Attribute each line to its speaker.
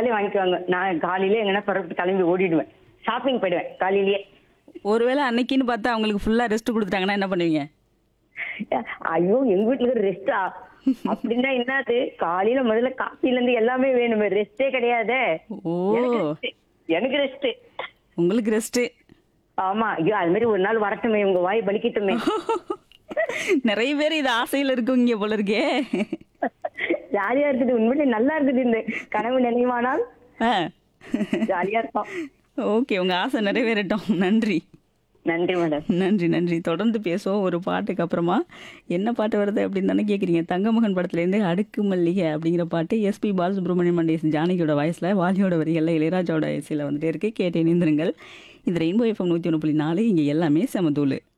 Speaker 1: வந்தாலே வாங்கிக்குவாங்க நான் காலையில எங்கன்னா பரப்பு கிளம்பி ஓடிடுவேன் ஷாப்பிங் போயிடுவேன் காலையிலேயே
Speaker 2: ஒருவேளை அன்னைக்குன்னு பார்த்தா அவங்களுக்கு ஃபுல்லா ரெஸ்ட் கொடுத்துட்டாங்கன்னா என்ன பண்ணுவீங்க
Speaker 1: ஐயோ எங்க வீட்டுல ரெஸ்டா அப்படின்னா என்னது காலையில முதல்ல காப்பில இருந்து எல்லாமே வேணுமே ரெஸ்டே கிடையாதே
Speaker 2: ஓ
Speaker 1: எனக்கு rest. எனக்கு ரெஸ்ட்
Speaker 2: உங்களுக்கு ரெஸ்ட்
Speaker 1: ஆமா ஐயோ அது மாதிரி ஒரு நாள் வரட்டுமே உங்க வாய் பலிக்கட்டுமே
Speaker 2: நிறைய பேர் இது ஆசையில இருக்குங்க போல இருக்கே
Speaker 1: ஜாலியா இருக்குது உண்மையிலே நல்லா இருக்குது இந்த கனவு நினைவானால்
Speaker 2: ஆ.
Speaker 1: ஜாலியா இருக்கும்
Speaker 2: ஓகே உங்க ஆசை நிறைவேறட்டும் நன்றி
Speaker 1: நன்றி மேடம்
Speaker 2: நன்றி நன்றி தொடர்ந்து பேசுவோம் ஒரு பாட்டுக்கு அப்புறமா என்ன பாட்டு வருது அப்படின்னு தானே கேட்குறீங்க தங்கமகன் படத்துலேருந்து அடுக்கு மல்லிகை அப்படிங்கிற பாட்டு எஸ்பி பாலசுப்ரமணியம் மண்டேசன் ஜானகியோட வயசில் வாலியோட வரிகளில் இளையராஜாவோட இசையில் வந்துட்டே இருக்கு கேட்டு இணைந்திருங்கள் இது ரெயின்போ எஃப்எம் நூற்றி ஒன்று புள்ளி நாலு இங்கே எல்லாமே சமதூள்